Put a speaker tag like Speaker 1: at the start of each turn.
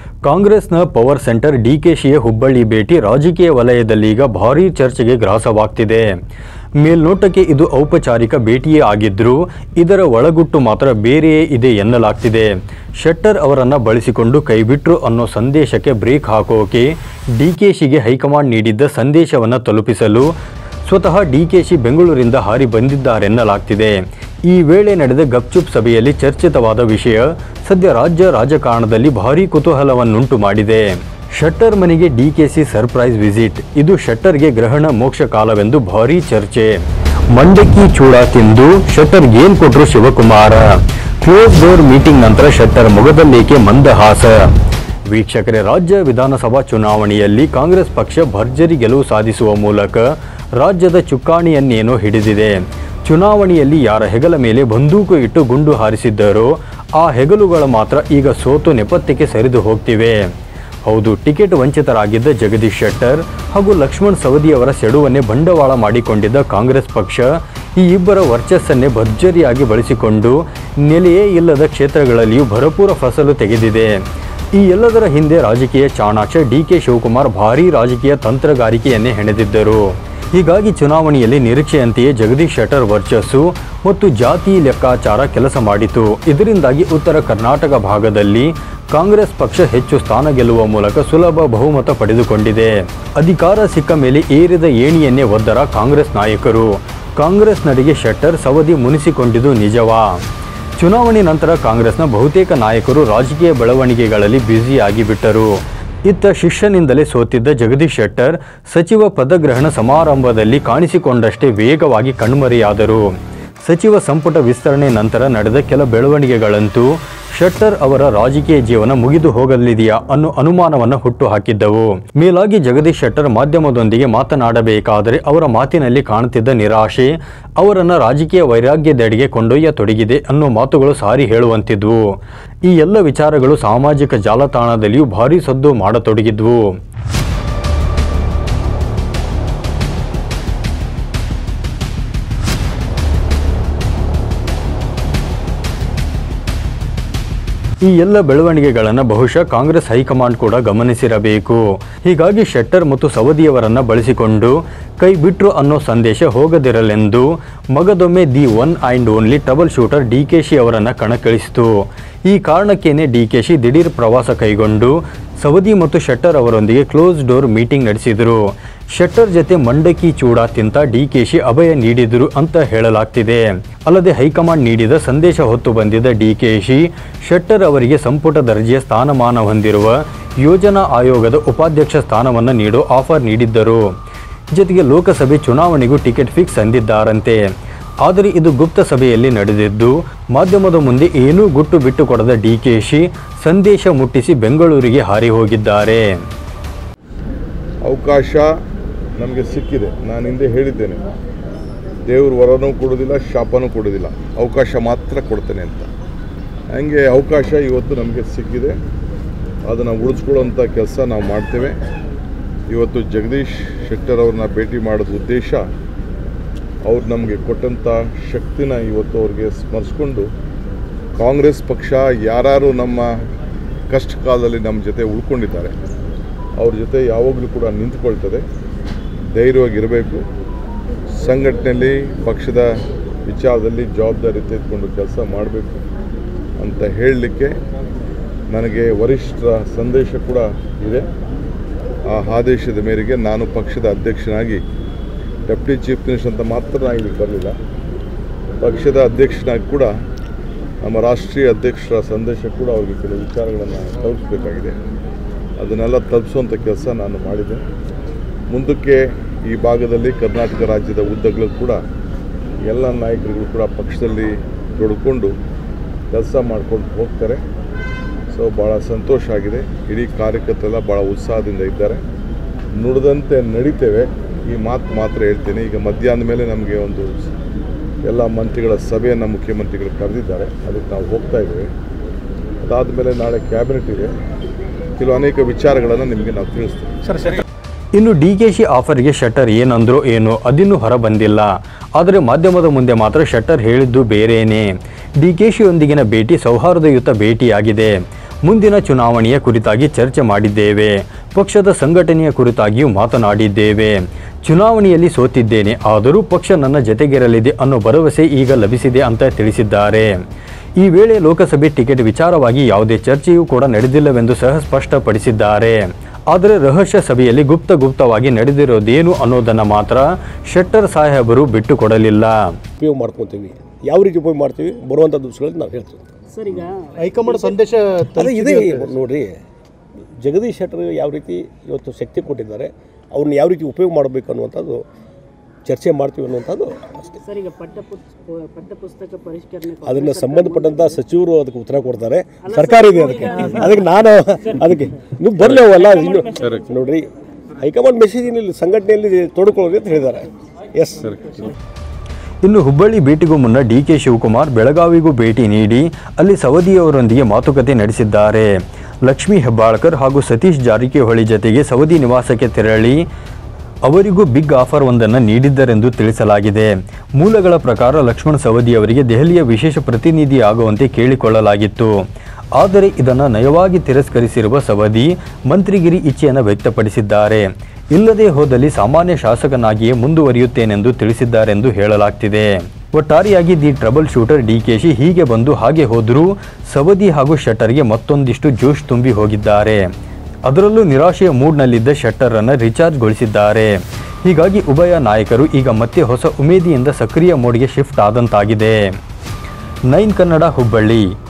Speaker 1: ಕಾಂಗ್ರೆಸ್ನ power centre ಡಿಕೆಶಿಯ Hubballi ಭೇಟಿ ರಾಜಕೀಯ ವಲಯದಲ್ಲಿ ಈಗ ಭಾರೀ ಚರ್ಚೆಗೆ ಗ್ರಾಸವಾಗ್ತಿದೆ ಮೇಲ್ನೋಟಕ್ಕೆ ಇದು ಔಪಚಾರಿಕ ಭೇಟಿಯೇ ಆಗಿದ್ರೂ ಇದರ ಒಳಗುಟ್ಟು ಮಾತ್ರ ಬೇರೆಯೇ ಇದೆ ಎನ್ನಲಾಗ್ತಿದೆ ಶೆಟ್ಟರ್ ಅವರನ್ನ ಬಳಸಿಕೊಂಡು ಕೈಬಿಟ್ರು ಅನ್ನೋ ಸಂದೇಶಕ್ಕೆ ಬ್ರೇಕ್ ಹಾಕೋಕೆ ಡಿಕೆಶಿಗೆ ಹೈಕಮಾಂಡ್ ನೀಡಿದ್ದ ಸಂದೇಶವನ್ನು ತಲುಪಿಸಲು ಸ್ವತಃ ಡಿಕೆಶಿ ಬೆಂಗಳೂರಿಂದ ಹಾರಿ ಬಂದಿದ್ದಾರೆನ್ನಲಾಗ್ತಿದೆ ಈ ವೇಳೆ ನಡೆದ ಗಪ್ಚುಪ್ ಸಭೆಯಲ್ಲಿ ಚರ್ಚಿತವಾದ ವಿಷಯ ಸದ್ಯ ರಾಜ್ಯ ರಾಜಕಾರಣದಲ್ಲಿ ಭಾರೀ ಕುತೂಹಲವನ್ನುಂಟು ಮಾಡಿದೆ ಶೆಟ್ಟರ್ ಮನೆಗೆ ಡಿಕೆಸಿ ಸರ್ಪ್ರೈಸ್ ವಿಸಿಟ್ ಇದು ಶೆಟ್ಟರ್ಗೆ ಗ್ರಹಣ ಮೋಕ್ಷ ಕಾಲವೆಂದು ಭಾರೀ ಚರ್ಚೆ ಮಂಡಕ್ಕಿ ಚೂಡ ತಿಂದು ಶೆಟ್ಟರ್ ಏನ್ ಕೊಟ್ರು ಶಿವಕುಮಾರ ಕ್ಲೋಸ್ ಡೋರ್ ಮೀಟಿಂಗ್ ನಂತರ ಶೆಟ್ಟರ್ ಮೊಗದಲ್ಲೇಕೆ ಮಂದಹಾಸ ವೀಕ್ಷಕರೇ ರಾಜ್ಯ ವಿಧಾನಸಭಾ ಚುನಾವಣೆಯಲ್ಲಿ ಕಾಂಗ್ರೆಸ್ ಪಕ್ಷ ಭರ್ಜರಿ ಗೆಲುವು ಸಾಧಿಸುವ ಮೂಲಕ ರಾಜ್ಯದ ಚುಕ್ಕಾಣಿಯನ್ನೇನೋ ಹಿಡಿದಿದೆ ಚುನಾವಣೆಯಲ್ಲಿ ಯಾರ ಹೆಗಲ ಮೇಲೆ ಬಂದೂಕು ಇಟ್ಟು ಗುಂಡು ಹಾರಿಸಿದ್ದರೋ ಆ ಹೆಗಲುಗಳ ಮಾತ್ರ ಈಗ ಸೋತು ನೆಪಥ್ಯಕ್ಕೆ ಸರಿದು ಹೋಗ್ತಿವೆ ಹೌದು ಟಿಕೆಟ್ ವಂಚಿತರಾಗಿದ್ದ ಜಗದೀಶ್ ಶೆಟ್ಟರ್ ಹಾಗೂ ಲಕ್ಷ್ಮಣ್ ಸವದಿಯವರ ಸೆಡುವನ್ನೇ ಬಂಡವಾಳ ಮಾಡಿಕೊಂಡಿದ್ದ ಕಾಂಗ್ರೆಸ್ ಪಕ್ಷ ಈ ಇಬ್ಬರ ವರ್ಚಸ್ಸನ್ನೇ ಭರ್ಜರಿಯಾಗಿ ಬಳಸಿಕೊಂಡು ನೆಲೆಯೇ ಇಲ್ಲದ ಕ್ಷೇತ್ರಗಳಲ್ಲಿಯೂ ಭರಪೂರ ಫಸಲು ತೆಗೆದಿದೆ ಈ ಎಲ್ಲದರ ಹಿಂದೆ ರಾಜಕೀಯ ಚಾಣಾಕ್ಷ ಡಿ ಕೆ ಶಿವಕುಮಾರ್ ಭಾರೀ ರಾಜಕೀಯ ತಂತ್ರಗಾರಿಕೆಯನ್ನೇ ಹೆಣೆದಿದ್ದರು ಹೀಗಾಗಿ ಚುನಾವಣೆಯಲ್ಲಿ ನಿರೀಕ್ಷೆಯಂತೆಯೇ ಜಗದೀಶ್ ಶೆಟ್ಟರ್ ವರ್ಚಸ್ಸು ಮತ್ತು ಜಾತಿ ಲೆಕ್ಕಾಚಾರ ಕೆಲಸ ಮಾಡಿತು ಇದರಿಂದಾಗಿ ಉತ್ತರ ಕರ್ನಾಟಕ ಭಾಗದಲ್ಲಿ ಕಾಂಗ್ರೆಸ್ ಪಕ್ಷ ಹೆಚ್ಚು ಸ್ಥಾನ ಗೆಲ್ಲುವ ಮೂಲಕ ಸುಲಭ ಬಹುಮತ ಪಡೆದುಕೊಂಡಿದೆ ಅಧಿಕಾರ ಸಿಕ್ಕ ಮೇಲೆ ಏರಿದ ಏಣಿಯನ್ನೇ ಒದ್ದರ ಕಾಂಗ್ರೆಸ್ ನಾಯಕರು ಕಾಂಗ್ರೆಸ್ ನಡಿಗೆ ಶೆಟ್ಟರ್ ಸವದಿ ಮುನಿಸಿಕೊಂಡಿದ್ದು ನಿಜವಾ ಚುನಾವಣೆ ನಂತರ ಕಾಂಗ್ರೆಸ್ನ ಬಹುತೇಕ ನಾಯಕರು ರಾಜಕೀಯ ಬೆಳವಣಿಗೆಗಳಲ್ಲಿ ಬ್ಯುಸಿಯಾಗಿ ಬಿಟ್ಟರು ಇತ್ತ ಶಿಷ್ಯನಿಂದಲೇ ಸೋತಿದ್ದ ಜಗದೀಶ್ ಶೆಟ್ಟರ್ ಸಚಿವ ಪದಗ್ರಹಣ ಸಮಾರಂಭದಲ್ಲಿ ಕಾಣಿಸಿಕೊಂಡಷ್ಟೇ ವೇಗವಾಗಿ ಕಣ್ಮರೆಯಾದರು ಸಚಿವ ಸಂಪುಟ ವಿಸ್ತರಣೆ ನಂತರ ನಡೆದ ಕೆಲ ಬೆಳವಣಿಗೆಗಳಂತೂ ಶೆಟ್ಟರ್ ಅವರ ರಾಜಕೀಯ ಜೀವನ ಮುಗಿದು ಹೋಗಲಿದೆಯಾ ಅನ್ನೋ ಅನುಮಾನವನ್ನು ಹುಟ್ಟುಹಾಕಿದ್ದವು ಮೇಲಾಗಿ ಜಗದೀಶ್ ಶೆಟ್ಟರ್ ಮಾಧ್ಯಮದೊಂದಿಗೆ ಮಾತನಾಡಬೇಕಾದರೆ ಅವರ ಮಾತಿನಲ್ಲಿ ಕಾಣುತ್ತಿದ್ದ ನಿರಾಶೆ ಅವರನ್ನ ರಾಜಕೀಯ ವೈರಾಗ್ಯದೆಡೆಗೆ ಕೊಂಡೊಯ್ಯತೊಡಗಿದೆ ಅನ್ನೋ ಮಾತುಗಳು ಸಾರಿ ಹೇಳುವಂತಿದ್ವು ಈ ಎಲ್ಲ ವಿಚಾರಗಳು ಸಾಮಾಜಿಕ ಜಾಲತಾಣದಲ್ಲಿಯೂ ಭಾರೀ ಸದ್ದು ಮಾಡತೊಡಗಿದ್ವು ಈ ಎಲ್ಲ ಬೆಳವಣಿಗೆಗಳನ್ನು ಬಹುಶಃ ಕಾಂಗ್ರೆಸ್ ಹೈಕಮಾಂಡ್ ಕೂಡ ಗಮನಿಸಿರಬೇಕು ಹೀಗಾಗಿ ಶೆಟ್ಟರ್ ಮತ್ತು ಸವದಿಯವರನ್ನ ಬಳಸಿಕೊಂಡು ಕೈ ಬಿಟ್ರು ಅನ್ನೋ ಸಂದೇಶ ಹೋಗದಿರಲೆಂದು ಮಗದೊಮ್ಮೆ the one and only troubleshooter D K Shi ಅವರನ್ನು ಕಣಕ್ಕಿಳಿಸಿತು ಈ ಕಾರಣಕ್ಕೇನೆ ಡಿ ಕೆ ಶಿ ದಿಢೀರ್ ಪ್ರವಾಸ ಕೈಗೊಂಡು ಸವದಿ ಮತ್ತು ಶೆಟ್ಟರ್ ಅವರೊಂದಿಗೆ ಕ್ಲೋಸ್ ಡೋರ್ ಮೀಟಿಂಗ್ ನಡೆಸಿದರು ಶೆಟ್ಟರ್ ಜೊತೆ ಮಂಡಕಿ ಚೂಡ ತಿಂತ ಡಿ ಕೆ ಶಿ ಅಭಯ ನೀಡಿದರು ಅಂತ ಹೇಳಲಾಗ್ತಿದೆ ಅಲ್ಲದೆ ಹೈಕಮಾಂಡ್ ನೀಡಿದ ಸಂದೇಶ ಹೊತ್ತು ಬಂದಿದ್ದ ಡಿ ಕೆ ಶಿ ಶೆಟ್ಟರ್ ಅವರಿಗೆ ಸಂಪುಟ ದರ್ಜೆಯ ಸ್ಥಾನಮಾನ ಹೊಂದಿರುವ ಯೋಜನಾ ಆಯೋಗದ ಉಪಾಧ್ಯಕ್ಷ ಸ್ಥಾನವನ್ನು ನೀಡೋ ಆಫರ್ ನೀಡಿದ್ದರು ಜೊತೆಗೆ ಲೋಕಸಭೆ ಚುನಾವಣೆಗೂ ಟಿಕೆಟ್ ಫಿಕ್ಸ್ ಅಂದಿದ್ದಾರಂತೆ ಆದರೆ ಇದು ಗುಪ್ತ ಸಭೆಯಲ್ಲಿ ನಡೆದಿದ್ದು ಮಾಧ್ಯಮದ ಮುಂದೆ ಏನೂ ಗುಟ್ಟು ಬಿಟ್ಟು ಕೊಡದ ಡಿ ಕೆ ಶಿ ಸಂದೇಶ ಮುಟ್ಟಿಸಿ ಬೆಂಗಳೂರಿಗೆ ಹಾರಿ ಹೋಗಿದ್ದಾರೆ
Speaker 2: ಅವಕಾಶ ನಮಗೆ ಸಿಕ್ಕಿದೆ ನಾನು ಹಿಂದೆ ಹೇಳಿದ್ದೇನೆ ದೇವರು ವರನೂ ಕೊಡೋದಿಲ್ಲ ಶಾಪನೂ ಕೊಡೋದಿಲ್ಲ ಅವಕಾಶ ಮಾತ್ರ ಕೊಡ್ತೇನೆ ಅಂತ ಹಂಗೆ ಅವಕಾಶ ಇವತ್ತು ನಮಗೆ ಸಿಕ್ಕಿದೆ ಅದನ್ನು ಉಳಿಸ್ಕೊಳ್ಳೋಂಥ ಕೆಲಸ ನಾವು ಮಾಡ್ತೇವೆ ಇವತ್ತು ಜಗದೀಶ್ ಶೆಟ್ಟರ್ ಅವ್ರನ್ನ ಭೇಟಿ ಮಾಡೋದ ಉದ್ದೇಶ ಅವ್ರು ನಮಗೆ ಕೊಟ್ಟಂಥ ಶಕ್ತಿನ ಇವತ್ತು ಅವ್ರಿಗೆ ಸ್ಮರಿಸ್ಕೊಂಡು ಕಾಂಗ್ರೆಸ್ ಪಕ್ಷ ಯಾರು ನಮ್ಮ ಕಷ್ಟ ಕಾಲದಲ್ಲಿ ನಮ್ಮ ಜೊತೆ ಉಳ್ಕೊಂಡಿದ್ದಾರೆ ಅವ್ರ ಜೊತೆ ಯಾವಾಗಲೂ ಕೂಡ ನಿಂತ್ಕೊಳ್ತದೆ ಧೈರ್ಯವಾಗಿರಬೇಕು ಸಂಘಟನೆಯಲ್ಲಿ ಪಕ್ಷದ ವಿಚಾರದಲ್ಲಿ ಜವಾಬ್ದಾರಿ ತೆಗೆದುಕೊಂಡು ಕೆಲಸ ಮಾಡಬೇಕು ಅಂತ ಹೇಳಲಿಕ್ಕೆ ನನಗೆ ವರಿಷ್ಠರ ಸಂದೇಶ ಕೂಡ ಇದೆ ಆ ಆದೇಶದ ಮೇರೆಗೆ ನಾನು ಪಕ್ಷದ ಅಧ್ಯಕ್ಷನಾಗಿ ಡೆಪ್ಟಿ ಚೀಫ್ ಮಿನಿಸ್ಟರ್ ಅಂತ ಮಾತ್ರ ನಾನು ಇಲ್ಲಿಗೆ ಬರಲಿಲ್ಲ ಪಕ್ಷದ ಅಧ್ಯಕ್ಷನಾಗಿ ಕೂಡ ನಮ್ಮ ರಾಷ್ಟ್ರೀಯ ಅಧ್ಯಕ್ಷರ ಸಂದೇಶ ಕೂಡ ಅವರಿಗೆ ಕೆಲವು ವಿಚಾರಗಳನ್ನು ತಲುಪಿಸಬೇಕಾಗಿದೆ ಅದನ್ನೆಲ್ಲ ತಲುಪಿಸುವಂಥ ಕೆಲಸ ನಾನು ಮಾಡಿದೆ ಮುಂದಕ್ಕೆ ಈ ಭಾಗದಲ್ಲಿ ಕರ್ನಾಟಕ ರಾಜ್ಯದ ಉದ್ದಗಲೂ ಕೂಡ ಎಲ್ಲ ನಾಯಕರುಗಳು ಕೂಡ ಪಕ್ಷದಲ್ಲಿ ತೊಡ್ಕೊಂಡು ಕೆಲಸ ಮಾಡ್ಕೊಂಡು ಹೋಗ್ತಾರೆ ಸೊ ಭಾಳ ಸಂತೋಷ ಆಗಿದೆ ಇಡೀ ಕಾರ್ಯಕರ್ತರೆಲ್ಲ ಭಾಳ ಉತ್ಸಾಹದಿಂದ ಇದ್ದಾರೆ ನುಡಿದಂತೆ ನಡೀತೇವೆ ಈ ಮಾತು ಮಾತ್ರ ಹೇಳ್ತೇನೆ ಈಗ ಮಧ್ಯಾಹ್ನದ ಮೇಲೆ ನಮಗೆ ಒಂದು ಎಲ್ಲ ಮಂತ್ರಿಗಳ ಸಭೆಯನ್ನು ಮುಖ್ಯಮಂತ್ರಿಗಳು ಕರೆದಿದ್ದಾರೆ ಅದಕ್ಕೆ ನಾವು ಹೋಗ್ತಾ ಇದ್ದೇವೆ ಅದಾದಮೇಲೆ ನಾಳೆ ಕ್ಯಾಬಿನೆಟ್ ಇದೆ ಕೆಲವು ಅನೇಕ ವಿಚಾರಗಳನ್ನು ನಿಮಗೆ ನಾವು ತಿಳಿಸ್ತೀವಿ
Speaker 1: ಇನ್ನು ಡಿ ಕೆ ಶಿ ಆಫರ್ಗೆ ಶೆಟ್ಟರ್ ಏನಂದ್ರೋ ಏನೋ ಅದಿನ್ನೂ ಹೊರ ಬಂದಿಲ್ಲ ಆದರೆ ಮಾಧ್ಯಮದ ಮುಂದೆ ಮಾತ್ರ ಶೆಟ್ಟರ್ ಹೇಳಿದ್ದು ಬೇರೇನೇ ಡಿ ಕೆ ಶಿಯೊಂದಿಗಿನ ಭೇಟಿ ಸೌಹಾರ್ದಯುತ ಭೇಟಿಯಾಗಿದೆ ಮುಂದಿನ ಚುನಾವಣೆಯ ಕುರಿತಾಗಿ ಚರ್ಚೆ ಮಾಡಿದ್ದೇವೆ ಪಕ್ಷದ ಸಂಘಟನೆಯ ಕುರಿತಾಗಿಯೂ ಮಾತನಾಡಿದ್ದೇವೆ ಚುನಾವಣೆಯಲ್ಲಿ ಸೋತಿದ್ದೇನೆ ಆದರೂ ಪಕ್ಷ ನನ್ನ ಜತೆಗಿರಲಿದೆ ಅನ್ನೋ ಭರವಸೆ ಈಗ ಲಭಿಸಿದೆ ಅಂತ ತಿಳಿಸಿದ್ದಾರೆ ಈ ವೇಳೆ ಲೋಕಸಭೆ ಟಿಕೆಟ್ ವಿಚಾರವಾಗಿ ಯಾವುದೇ ಚರ್ಚೆಯೂ ಕೂಡ ನಡೆದಿಲ್ಲವೆಂದು ಸಹ ಸ್ಪಷ್ಟಪಡಿಸಿದ್ದಾರೆ ಆದರೆ ರಹಸ್ಯ ಸಭೆಯಲ್ಲಿ ಗುಪ್ತ ಗುಪ್ತವಾಗಿ ನಡೆದಿರೋದೇನು ಅನ್ನೋದನ್ನು ಮಾತ್ರ ಶೆಟ್ಟರ್ ಸಾಹೇಬರು ಬಿಟ್ಟುಕೊಡಲಿಲ್ಲ
Speaker 3: ಉಪಯೋಗ ಮಾಡ್ಕೊತೀವಿ ಯಾವ ರೀತಿ ಉಪಯೋಗ ಮಾಡ್ತೀವಿ ಬರುವಂಥ ದಿವಸಗಳಲ್ಲಿ ನಾವು ಹೇಳ್ತೀವಿ
Speaker 4: ಸರ್ ಈಗ
Speaker 5: ಹೈಕಮಾಂಡ್ ಸಂದೇಶ
Speaker 3: ಅದೇ ಇದೆ ನೋಡ್ರಿ ಜಗದೀಶ್ ಶೆಟ್ಟರ್ ಯಾವ ರೀತಿ ಇವತ್ತು ಶಕ್ತಿ ಕೊಟ್ಟಿದ್ದಾರೆ ಅವ್ರನ್ನ ಯಾವ ರೀತಿ ಉಪಯೋಗ ಮಾಡಬೇಕು ಅನ್ನುವಂಥದ್ದು ಚರ್ಚೆ ಮಾಡ್ತೀವಿ ಅನ್ನುವಂಥದ್ದು ಅಷ್ಟೇ
Speaker 4: ಸರ್ ಈಗ ಪಠ್ಯ ಪುಸ್- ಪಠ್ಯ ಪುಸ್ತಕ ಪರಿಷ್ಕರಣೆ
Speaker 3: ಅದನ್ನು ಸಂಬಂಧಪಟ್ಟಂಥ ಸಚಿವರು ಅದಕ್ಕೆ ಉತ್ತರ ಕೊಡ್ತಾರೆ ಸರ್ಕಾರ ಇದೆ ಅದಕ್ಕೆ ಅದಕ್ಕೆ ನಾನು ಅದಕ್ಕೆ ನೀವು ಬರಲಿ ಅವಲ್ಲ ಇನ್ನು ನೋಡ್ರಿ ಹೈಕಮಾಂಡ್ ಮೆಸೇಜಿನಲ್ಲಿ ಸಂಘಟನೆಯಲ್ಲಿ ತೊಡ್ಕೊಳ್ಳೋದು ಅಂತ ಹೇಳಿದ್ದಾರೆ ಎಸ್
Speaker 1: ಇನ್ನು ಹುಬ್ಬಳ್ಳಿ ಭೇಟಿಗೂ ಮುನ್ನ ಡಿ ಕೆ ಶಿವಕುಮಾರ್ ಬೆಳಗಾವಿಗೂ ಭೇಟಿ ನೀಡಿ ಅಲ್ಲಿ ಸವದಿಯವರೊಂದಿಗೆ ಮಾತುಕತೆ ನಡೆಸಿದ್ದಾರೆ ಲಕ್ಷ್ಮೀ ಹೆಬ್ಬಾಳ್ಕರ್ ಹಾಗೂ ಸತೀಶ್ ಜಾರಕಿಹೊಳಿ ಜತೆಗೆ ಸವದಿ ನಿವಾಸಕ್ಕೆ ತೆರಳಿ ಅವರಿಗೂ ಬಿಗ್ ಆಫರ್ ಒಂದನ್ನು ನೀಡಿದ್ದರೆಂದು ತಿಳಿಸಲಾಗಿದೆ ಮೂಲಗಳ ಪ್ರಕಾರ ಲಕ್ಷ್ಮಣ್ ಸವದಿ ಅವರಿಗೆ ದೆಹಲಿಯ ವಿಶೇಷ ಪ್ರತಿನಿಧಿ ಆಗುವಂತೆ ಕೇಳಿಕೊಳ್ಳಲಾಗಿತ್ತು ಆದರೆ ಇದನ್ನು ನಯವಾಗಿ ತಿರಸ್ಕರಿಸಿರುವ ಸವದಿ ಮಂತ್ರಿಗಿರಿ ಇಚ್ಛೆಯನ್ನು ವ್ಯಕ್ತಪಡಿಸಿದ್ದಾರೆ ಇಲ್ಲದೆ ಹೋದಲ್ಲಿ ಸಾಮಾನ್ಯ ಶಾಸಕನಾಗಿಯೇ ಮುಂದುವರಿಯುತ್ತೇನೆಂದು ತಿಳಿಸಿದ್ದಾರೆಂದು ಹೇಳಲಾಗ್ತಿದೆ ಒಟ್ಟಾರೆಯಾಗಿ ದಿ ಟ್ರಬಲ್ ಶೂಟರ್ ಡಿಕೆಶಿ ಹೀಗೆ ಬಂದು ಹಾಗೆ ಹೋದರೂ ಸವದಿ ಹಾಗೂ ಶೆಟ್ಟರ್ಗೆ ಮತ್ತೊಂದಿಷ್ಟು ಜೋಶ್ ತುಂಬಿ ಹೋಗಿದ್ದಾರೆ ಅದರಲ್ಲೂ ನಿರಾಶೆಯ ಮೂಡ್ನಲ್ಲಿದ್ದ ಶೆಟ್ಟರನ್ನು ರಿಚಾರ್ಜ್ಗೊಳಿಸಿದ್ದಾರೆ ಹೀಗಾಗಿ ಉಭಯ ನಾಯಕರು ಈಗ ಮತ್ತೆ ಹೊಸ ಉಮೇದಿಯಿಂದ ಸಕ್ರಿಯ ಮೋಡ್ಗೆ ಶಿಫ್ಟ್ ಆದಂತಾಗಿದೆ ನೈನ್ ಕನ್ನಡ ಹುಬ್ಬಳ್ಳಿ